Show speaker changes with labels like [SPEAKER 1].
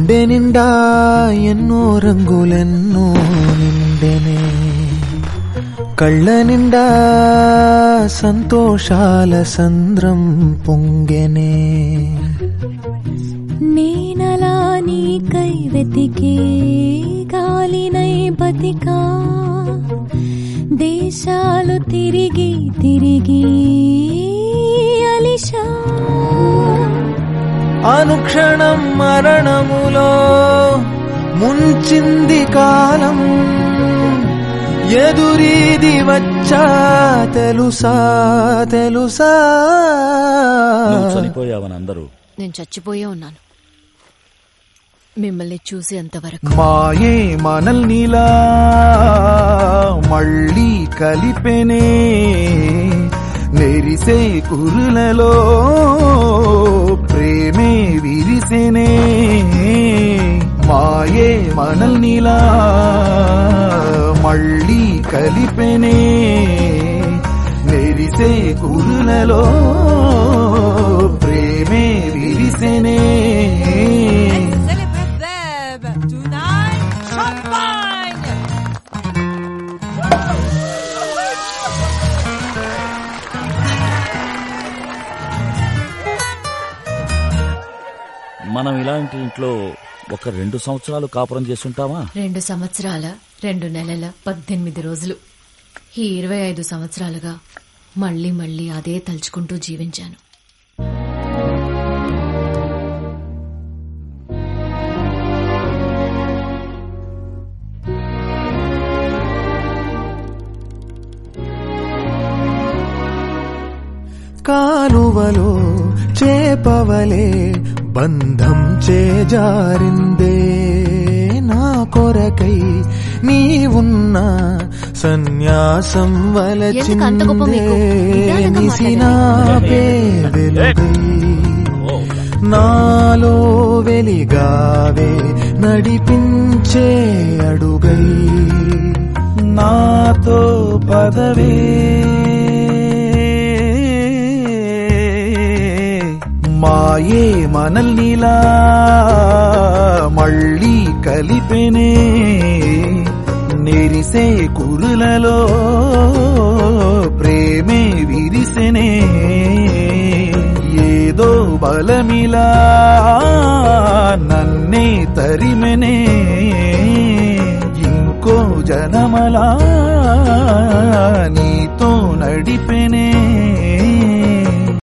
[SPEAKER 1] గుండె నిండా ఎన్నో రంగులెన్నో నిండెనే కళ్ళ నిండా సంతోషాల సంద్రం పొంగెనే
[SPEAKER 2] నేనలా నీకై వెతికే గాలినై బతికా దేశాలు తిరిగి తిరిగి అలిషా
[SPEAKER 1] అనుక్షణం మరణములో ముంచింది కాలం ఎదురీది వచ్చా తెలుసా తెలుసా
[SPEAKER 3] నువ్వు చనిపోయావని అందరూ
[SPEAKER 4] నేను చచ్చిపోయే ఉన్నాను మిమ్మల్ని చూసేంత వరకు
[SPEAKER 1] మాయే మనల్నిలా మళ్ళీ కలిపెనే నెరిసే కురులలో ప్రేమే విరిసెనే మాయే మనల్నిలా మళ్ళీ కలిపెనే నెరిసే కురులలో ప్రేమే విరిసెనే
[SPEAKER 5] Celebrate them tonight. Champagne!
[SPEAKER 3] మనం ఇలాంటి ఇంట్లో ఒక రెండు సంవత్సరాలు కాపురం చేస్తుంటామా
[SPEAKER 4] రెండు సంవత్సరాల రెండు నెలల పద్దెనిమిది రోజులు ఈ ఇరవై ఐదు సంవత్సరాలుగా మళ్ళీ మళ్ళీ అదే తలుచుకుంటూ జీవించాను
[SPEAKER 1] కాలువలో చేపవలే బంధం చేజారిందే నా కొరకై నీవున్న సన్యాసం
[SPEAKER 4] ఎందుకు అంత కోపం
[SPEAKER 1] వలచిందే
[SPEAKER 4] మీకు? నిదానంగా
[SPEAKER 1] నిసినా
[SPEAKER 4] మాట్లాడండి.
[SPEAKER 1] వెలుగై నాలో వెలిగావే నడిపించే అడుగై నాతో పదవే మాయే మనల్నిలా మళ్ళీ కలిపెనే నెరిసే కురులలో ప్రేమే విరిసెనే ఏదో బలమిలా నన్నే తరిమెనే ఇంకో జనమలా నీతో నడిపెనే